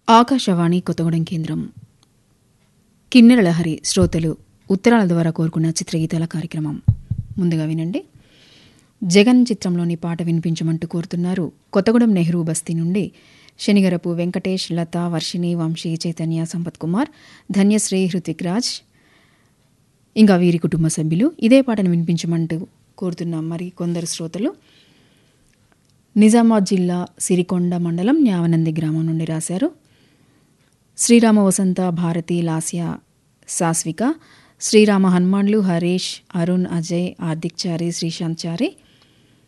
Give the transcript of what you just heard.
ఆకాశవాణి కొత్తగూడెం కేంద్రం కిన్నెర లహరి శ్రోతలు ఉత్తరాల ద్వారా కోరుకున్న చిత్రగీతాల కార్యక్రమం ముందుగా వినండి జగన్ చిత్రంలోని పాట వినిపించమంటూ కోరుతున్నారు కొత్తగూడెం నెహ్రూ బస్తీ నుండి శనిగరపు వెంకటేష్ లత వర్షిణి వంశీ చైతన్య సంపత్ కుమార్ ధన్యశ్రీ హృతిక్ రాజ్ ఇంకా వీరి కుటుంబ సభ్యులు ఇదే పాటను వినిపించమంటూ కోరుతున్నాం మరి కొందరు శ్రోతలు నిజామాబాద్ జిల్లా సిరికొండ మండలం న్యావనంది గ్రామం నుండి రాశారు శ్రీరామ వసంత భారతి లాస్య సాస్విక శ్రీరామ హనుమాన్లు హరీష్ అరుణ్ అజయ్ హార్దిక్ చారి శ్రీశాంత్ చారి